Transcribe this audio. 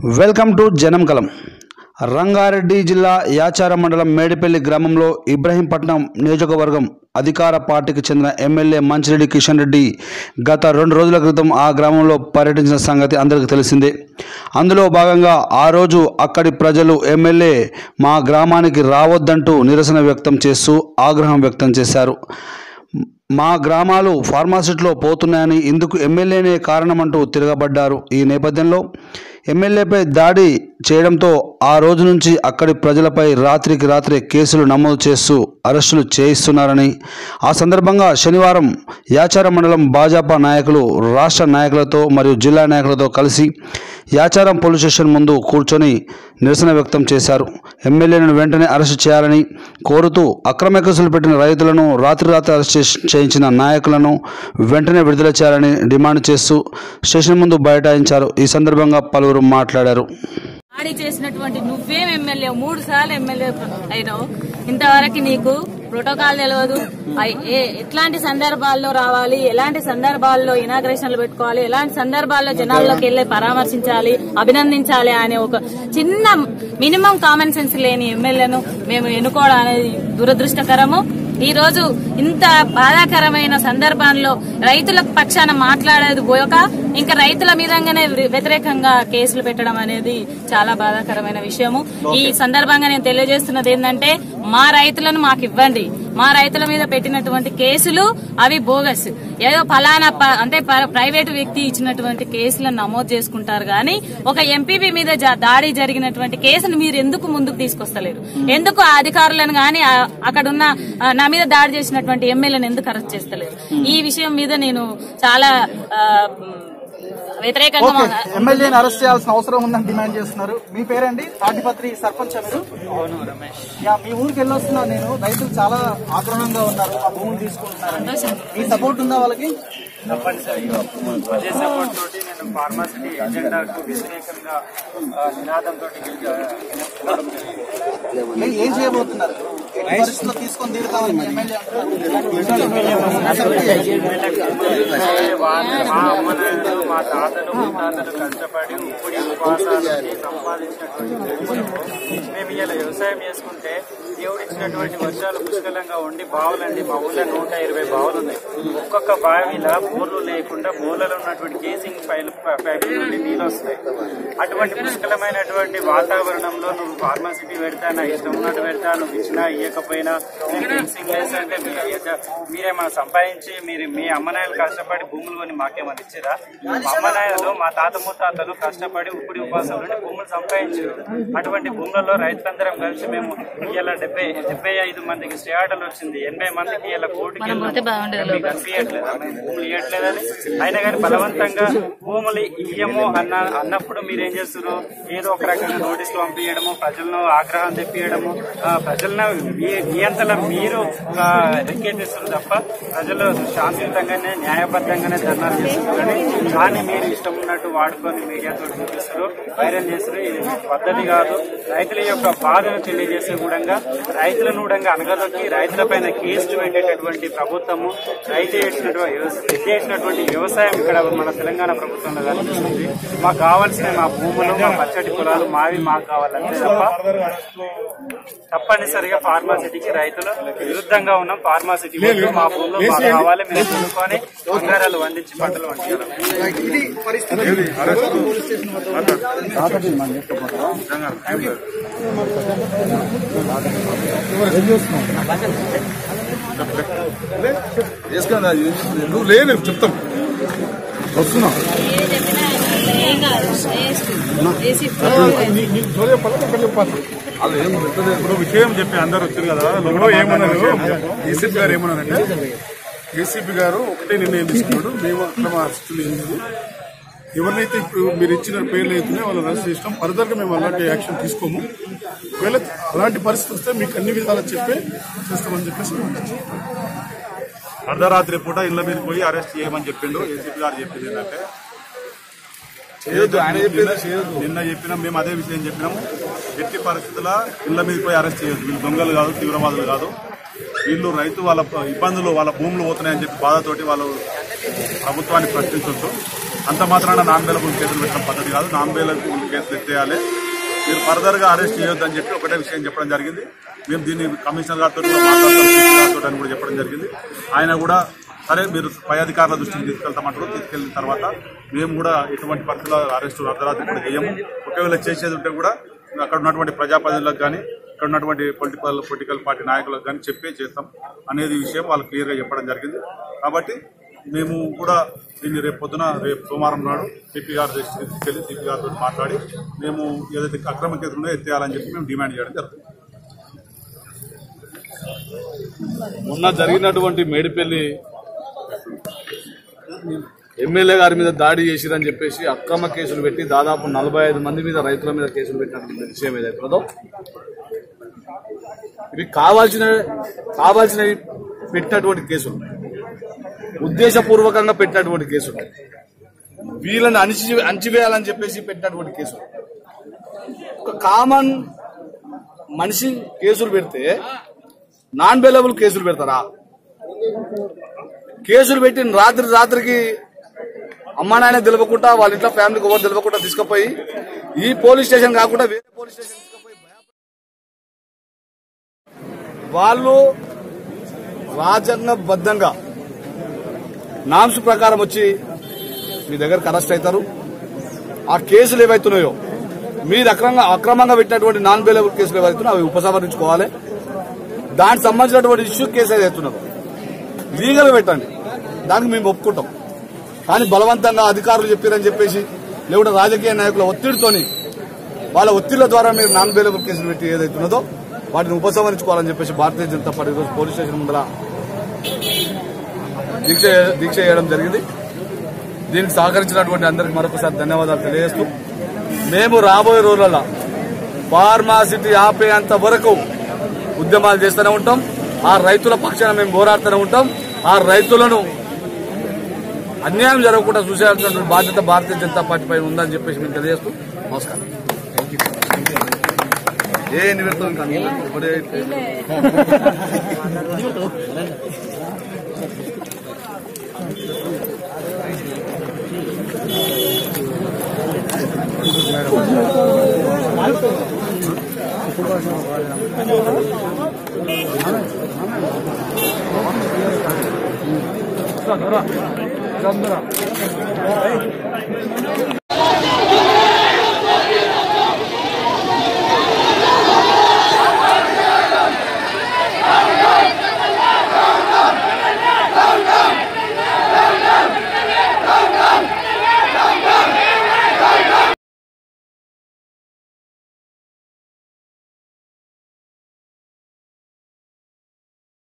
Welcome to జనం కలం రంగారెడ్డి జిల్లా యాచారం మండలం మేడిపల్లి గ్రామంలో ఇబ్రహీంపట్నం నియోజకవర్గం అధికార పార్టీకి చెందిన ఎమ్మెల్యే మంచిరెడ్డి కిషన్ రెడ్డి గత రెండు రోజుల క్రితం ఆ గ్రామంలో పర్యటించిన సంగతి అందరికీ తెలిసిందే అందులో భాగంగా ఆ రోజు అక్కడి ప్రజలు ఎమ్మెల్యే మా గ్రామానికి రావద్దంటూ నిరసన వ్యక్తం చేస్తూ ఆగ్రహం వ్యక్తం చేశారు మా గ్రామాలు ఫార్మాసిటీలో పోతున్నాయని ఇందుకు ఎమ్మెల్యేనే కారణమంటూ తిరగబడ్డారు ఈ నేపథ్యంలో ఎమ్మెల్యేపై దాడి చేయడంతో ఆ రోజు నుంచి అక్కడి ప్రజలపై రాత్రికి రాత్రి కేసులు నమోదు చేస్తూ అరెస్టులు చేయిస్తున్నారని ఆ సందర్భంగా శనివారం యాచారం మండలం భాజపా నాయకులు రాష్ట్ర నాయకులతో మరియు జిల్లా నాయకులతో కలిసి యాచారం పోలీస్ స్టేషన్ ముందు కూర్చొని నిరసన వ్యక్తం చేశారు ఎమ్మెల్యేను వెంటనే అరెస్టు చేయాలని కోరుతూ అక్రమ కేసులు పెట్టిన రైతులను రాత్రి రాత్రి అరెస్ట్ చేసి- చేయించిన నాయకులను వెంటనే విడుదల చేయాలని డిమాండ్ చేస్తూ స్టేషన్ ముందు బైఠాయించారు ఈ సందర్భంగా పలువురు మాట్లాడారు దాడి చేసినటువంటి నువ్వేం ఎమ్మెల్యే మూడు సార్లు ఎమ్మెల్యే అయినావు ఇంతవరకు నీకు ప్రోటోకాల్ తెలియదు ఐ- ఏ- ఎట్లాంటి సందర్భాల్లో రావాలి ఎలాంటి సందర్భాల్లో ఇనాగ్రేషన్లు పెట్టుకోవాలి ఎలాంటి సందర్భాల్లో జనాల్లోకి వెళ్ళి పరామర్శించాలి అభినందించాలి అనే ఒక చిన్న మినిమం కామన్ సెన్స్ లేని ఎమ్మెల్యేను మేము ఎన్నుకోవడం అనేది దురదృష్టకరము ఈ రోజు ఇంత బాధాకరమైన సందర్భంలో రైతుల పక్షాన మాట్లాడేది పోయక ఇంకా రైతుల మీదంగానే వ్యతిరేకంగా కేసులు పెట్టడం అనేది చాలా బాధాకరమైన విషయము ఈ సందర్భంగా నేను తెలియజేస్తున్నది ఏంటంటే మా రైతులను మాకు ఇవ్వండి మా రైతుల మీద పెట్టినటువంటి కేసులు అవి బోగస్ ఏదో ఫలానా ప- అంటే ప- ప్రైవేటు వ్యక్తి ఇచ్చినటువంటి కేసులను నమోదు చేసుకుంటారు గాని ఒక ఎంపీపీ మీద జా- దాడి జరిగినటువంటి కేసును మీరు ఎందుకు ముందుకు తీసుకొస్తలేరు ఎందుకు ఆ అధికారులను గాని ఆ- అక్కడున్న ఆ, నా మీద దాడి చేసినటువంటి ఎమ్మెల్యేలను ఎందుకు అరెస్ట్ చేస్తలేరు ఈ విషయం మీద నేను చాలా ఆ, వ్యతిరేకంగా ఓకే మా- ఎమ్మెల్యేని అరెస్ట్ చేయాల్సిన అవసరం ఉందని డిమాండ్ చేస్తున్నారు మీ పేరండి తాటిపత్రి సర్పంచ్ మీరు యా, మీ ఊరికి వెళ్ళొస్తున్నా నేను రైతులు చాలా ఆగ్రహంగా ఉన్నారు ఆ భూములు తీసుకుంటున్నారు మీ సపోర్ట్ ఉందా వాళ్ళకి తప్పనిసరిగా అదే సపోర్ట్ తోటి నేను ఫార్మాసిటీ ఎజెండాకు వ్యతిరేకంగా ఆ, నినాదంతో ఏ- ఏం చేయబోతున్నారు ఎట్టి పరిస్థితుల్లో తీసుకొని తీరుతామని మీ ఎమ్మెల్యే మా అమ్మ నాయనలు మా తాతలు ముత్తాతలు కష్టపడి ఉప్పుడి ఉపవాసాలకి సంపాదించినటువంటి భూములు మేము ఇలా వ్యవసాయం చేసుకుంటే దేవుడు ఇచ్చినటువంటి వర్షాలు పుష్కలంగా ఉండి బావులండి మా ఊళ్ళో నూట ఇరవై బావులు ఉన్నాయి ఒక్కొక్క బావిలో బోర్లు లేకుండా బోర్లలో ఉన్నటువంటి కేసింగ్ పైన పైపు నుండి నీళ్ళు వస్తాయి అటువంటి పుష్కలమైనటువంటి వాతావరణంలో నువ్వు ఫార్మాసిటీ పెడతా నా ఇష్టం ఉన్నట్టు పెడతా నువ్వు ఇచ్చినా ఇవ్వకపోయినా నేను కేసింగ్ లేసి అంటే మీ యజ- మీరేమైనా సంపాదించి మీరు మీ అమ్మనాయలు కష్టపడి భూములు కొని మాకేమైనా ఇచ్చిరా మా అమ్మనాయలు మా తాత ముత్తాతలు కష్టపడి ఉప్పుడి ఉపాసాల నుండి భూములు సంపాదించారు అటువంటి భూములలో రైతులందరం కలిసి మేము ఇలా డెబ్బై డెబ్బై ఐదు మందికి స్టే ఆర్డర్ వచ్చింది ఎనభై మందికి ఇలా కోర్టుకి మనం పోతే బాగుండేది మీకు అనిపించట్లేదా మేము భూములు ఇవ్వట్లేదని అయినా కానీ బలవంతంగా భూములు ఇయ్యము అన్న అన్నప్పుడు మీరేం చేస్తారు ఏదో ఒక రకంగా నోటీసులు పంపించడము ప్రజలను ఆగ్రహం తెప్పియడము ఆ, ప్రజలను మీ- మీ అంతలో మీరు ఆ, రెక్కెత్తిస్తారు తప్ప ప్రజలు శాంతియుతంగానే న్యాయబద్ధంగానే ధర్నాలు చేస్తారు కానీ దాన్ని మీరు ఇష్టం ఉన్నట్టు వాడుకొని మీడియాతో చూపిస్తారు వైరల్ చేస్తారు ఇది పద్ధతి కాదు రైతుల యొక్క బాధను తెలియజేసే కూడా రైతులను కూడా అనగదొక్కి రైతులపైన కేసులు పెట్టేటటువంటి ప్రభుత్వము రైతు చేసినటువంటి వ్యవసాయ- పెద్ద చేసినటువంటి వ్యవసాయం ఇక్కడ మన తెలంగాణ ప్రభుత్వంలో కనిపిస్తుంది మాకు కావాల్సిన మా భూములు మా పచ్చటి పొలాలు మావి మాకు కావాలంటే తప్ప తప్పనిసరిగా ఫార్మాసిటీకి రైతులు విరుద్ధంగా ఉన్నాం ఫార్మాసిటీ వద్దు, మా భూములు మాకు కావాలి మేము కొనుక్కొని బంగారాలు వండించి పంటలు వండించాలి ఇది పరిస్థితి వేసుకున్నా నువ్వు లేదు చెప్తాం వస్తున్నా ఏ చెప్పినా ఏం కాదు వేస్ట్. వేసి నీకు జోలి చెప్పాలి అక్కడ చెప్పాలి అది ఏం పెట్టలేదు ఇప్పుడు విషయం చెప్పి అందరు వచ్చారు కదా లోపల ఏమన్నారు ఏసీపీ గారు ఏమన్నారంటే ఏసీపీ గారు ఒకటే నిర్ణయం తీసుకున్నాడు మేము అక్రమ అరెస్టులు ఏం లేదు ఎవరినైతే ఇప్పుడు మీరు ఇచ్చిన పేర్లు అవుతున్నాయో వాళ్ళని అరెస్ట్ చేసినాం ఫర్దర్ గా మేము అలాంటి యాక్షన్ తీసుకోము ఒకవేళ అలాంటి పరిస్థితి వస్తే మీకు అన్ని విధాలు చెప్పే చేస్తామని చెప్పేసి అర్ధరాత్రి పూట ఇళ్ల మీద పోయి అరెస్ట్ చేయమని చెప్పిండు ఏసీపీ గారు చెప్పింది ఏంటంటే చేయొద్దు ఆయన చెప్పేది చేయొద్దు నిన్న చెప్పినాం మేము అదే విషయం చెప్పినాము ఎట్టి పరిస్థితుల ఇళ్ల మీద పోయి అరెస్ట్ చేయొద్దు వీళ్ళు దొంగలు కాదు తీవ్రవాదులు కాదు వీళ్ళు రైతు వాళ్ళ ఇబ్బందులు వాళ్ళ భూములు పోతున్నాయని చెప్పి బాధతోటి వాళ్ళు ప్రభుత్వాన్ని ప్రశ్నించవచ్చు అంత మాత్రాన నాన్ బెయిలబుల్ కేసులు పెట్టడం పద్ధతి కాదు నాన్ బెయిలబుల్ కేసులు ఎత్తేయాలి మీరు ఫర్దర్ గా అరెస్ట్ చేయొద్దని చెప్పి ఒకటే విషయం చెప్పడం జరిగింది మేము దీన్ని కమిషనర్ గారితో కూడా మాట్లాడతాం సిపి గారితో అని కూడా చెప్పడం జరిగింది ఆయన కూడా సరే మీరు పై అధికారుల దృష్టికి తీసుకెళ్తామంటారు తీసుకెళ్లిన తర్వాత మేము కూడా ఎటువంటి పరిస్థితుల్లో అరెస్ట్ అర్ధరాత్రి కూడా చేయము ఒకవేళ చేసేది ఉంటే కూడా అక్కడ ఉన్నటువంటి ప్రజాప్రతినిధులకు కానీ ఇక్కడ ఉన్నటువంటి పొలిటికల్ పొలిటికల్ పార్టీ నాయకులకు కానీ చెప్పే చేస్తాం అనేది విషయం వాళ్ళు క్లియర్ గా చెప్పడం జరిగింది కాబట్టి మేము కూడా దీన్ని రేపు పొద్దున రేపు సోమవారం నాడు సిపి గారి దృష్టికి తీసుకెళ్లి సిపి గారితో మాట్లాడి మేము ఏదైతే అక్రమ కేసులు ఉన్నాయో ఎత్తేయాలని చెప్పి మేము డిమాండ్ చేయడం జరుగుతుంది మొన్న జరిగినటువంటి మేడిపల్లి ఎమ్మెల్యే గారి మీద దాడి చేసిరని చెప్పేసి అక్రమ కేసులు పెట్టి దాదాపు నలభై ఐదు మంది మీద రైతుల మీద కేసులు పెట్టినటువంటి విషయం ఏదైతుందో ఇవి కావాల్సిన కావాల్సినవి పెట్టినటువంటి కేసులు ఉద్దేశపూర్వకంగా పెట్టినటువంటి కేసులు వీళ్ళని అణిచి అణచివేయాలని చెప్పేసి పెట్టినటువంటి కేసులు ఒక కామన్ మనిషి కేసులు పెడితే నాన్ బెయిలబుల్ కేసులు పెడతారా కేసులు పెట్టిన రాత్రి రాత్రికి అమ్మా నాయన తెలియకుండా వాళ్ళ ఇంట్లో ఫ్యామిలీకి ఎవరు తెలియకుండా తీసుకుపోయి ఈ పోలీస్ స్టేషన్ కాకుండా వేరే పోలీస్ స్టేషన్ తీసుకుపోయి భయప- వాళ్ళు రాజ్యాంగబద్ధంగా నామ్స్ ప్రకారం వచ్చి మీ దగ్గరకు అరెస్ట్ అవుతారు ఆ కేసులు ఏవైతున్నాయో మీరు అక్రమంగా అక్రమంగా పెట్టినటువంటి నాన్ బెయిలబుల్ కేసులు ఏవైతున్నాయో అవి ఉపసంహరించుకోవాలి దానికి సంబంధించినటువంటి ఇష్యూ కేసు ఏదైతున్నదో లీగల్ పెట్టండి దానికి మేము ఒప్పుకుంటాం కానీ బలవంతంగా అధికారులు చెప్పారని చెప్పేసి లేకుంటే రాజకీయ నాయకుల ఒత్తిడితోని వాళ్ళ ఒత్తిళ్ల ద్వారా మీరు నాన్ బెయిలబుల్ కేసులు పెట్టి ఏదైతున్నదో వాటిని ఉపసంహరించుకోవాలని చెప్పేసి భారతీయ జనతా పార్టీ ఈరోజు పోలీస్ స్టేషన్ ముందర దీక్ష దీక్ష చేయడం జరిగింది దీనికి సహకరించినటువంటి అందరికి మరొకసారి ధన్యవాదాలు తెలియజేస్తూ మేము రాబోయే రోజులలో ఫార్మాసిటీ ఆపేంత వరకు ఉద్యమాలు చేస్తూనే ఉంటాం ఆ రైతుల పక్షాన మేము పోరాడుతూనే ఉంటాం ఆ రైతులను అన్యాయం జరగకుండా చూసేటువంటి బాధ్యత భారతీయ జనతా పార్టీ పైన ఉందని చెప్పేసి మేము తెలియజేస్తూ నమస్కారం ఏ నిమిత్తం ఇంకా ఇప్పుడే